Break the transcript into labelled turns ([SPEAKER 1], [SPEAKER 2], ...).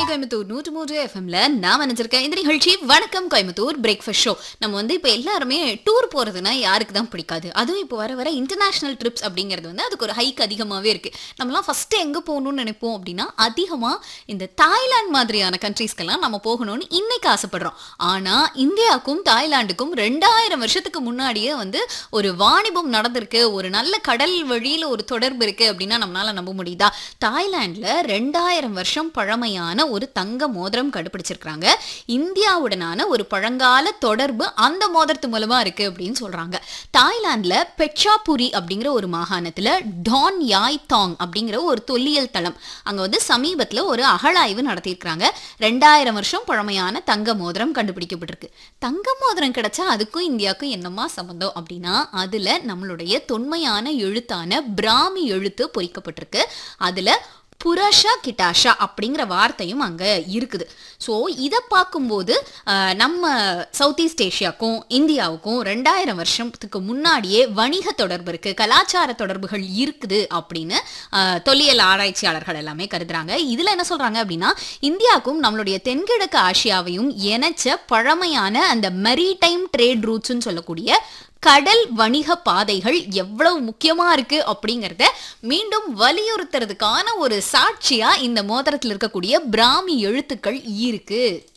[SPEAKER 1] கோயம்புத்தூர் நூற்று மூன்று எஃப்எம்ல நான் நினைச்சிருக்கேன் இந்த நிகழ்ச்சி வணக்கம் கோயம்புத்தூர் பிரேக்ஃபாஸ்ட் ஷோ நம்ம வந்து இப்போ எல்லாருமே டூர் போறதுன்னா யாருக்கு தான் பிடிக்காது அதுவும் இப்போ வர வர இன்டர்நேஷனல் ட்ரிப்ஸ் அப்படிங்கிறது வந்து அதுக்கு ஒரு ஹைக் அதிகமாகவே இருக்கு நம்மலாம் ஃபர்ஸ்ட் எங்க போகணும்னு நினைப்போம் அப்படின்னா அதிகமா இந்த தாய்லாந்து மாதிரியான கண்ட்ரீஸ்க்கெல்லாம் நம்ம போகணும்னு இன்னைக்கு ஆசைப்படுறோம் ஆனா இந்தியாவுக்கும் தாய்லாந்துக்கும் ரெண்டாயிரம் வருஷத்துக்கு முன்னாடியே வந்து ஒரு வாணிபம் நடந்திருக்கு ஒரு நல்ல கடல் வழியில ஒரு தொடர்பு இருக்கு அப்படின்னா நம்மளால நம்ப முடியுதா தாய்லாந்துல ரெண்டாயிரம் வருஷம் பழமையான ஒரு தங்க மோதிரம் கண்டுபிடிச்சிருக்காங்க இந்தியாவுடனான ஒரு பழங்கால தொடர்பு அந்த மோதிரத்து மூலமா இருக்கு அப்படின்னு சொல்றாங்க தாய்லாந்துல பெச்சாபுரி அப்படிங்கிற ஒரு மாகாணத்துல டான் யாய் தாங் அப்படிங்கிற ஒரு தொல்லியல் தளம் அங்க வந்து சமீபத்துல ஒரு அகழாய்வு நடத்தியிருக்கிறாங்க ரெண்டாயிரம் வருஷம் பழமையான தங்க மோதிரம் கண்டுபிடிக்கப்பட்டிருக்கு தங்க மோதிரம் கிடைச்சா அதுக்கும் இந்தியாவுக்கும் என்னமா சம்பந்தம் அப்படின்னா அதுல நம்மளுடைய தொன்மையான எழுத்தான பிராமி எழுத்து பொறிக்கப்பட்டிருக்கு அதுல புரஷா கிட்டாஷா அப்படிங்கிற வார்த்தையும் அங்கே இருக்குது ஸோ இதை பார்க்கும்போது ஆஹ், நம்ம சவுத் ஈஸ்ட் ஏஷியாவுக்கும் இந்தியாவுக்கும் ரெண்டாயிரம் வருஷத்துக்கு முன்னாடியே வணிக தொடர்பு இருக்குது கலாச்சார தொடர்புகள் இருக்குது அப்படின்னு ஆஹ், தொல்லியல் ஆராய்ச்சியாளர்கள் எல்லாமே கருதுறாங்க இதில் என்ன சொல்கிறாங்க அப்படின்னா இந்தியாவுக்கும் நம்மளுடைய தென்கிழக்கு ஆசியாவையும் இணைச்ச பழமையான அந்த மெரிடைம் ட்ரேட் ரூட்ஸ்னு சொல்லக்கூடிய கடல் வணிக பாதைகள் எவ்வளவு முக்கியமா இருக்கு அப்படிங்கறத மீண்டும் வலியுறுத்துறதுக்கான ஒரு சாட்சியா இந்த மோதிரத்தில் இருக்கக்கூடிய பிராமி எழுத்துக்கள் இருக்கு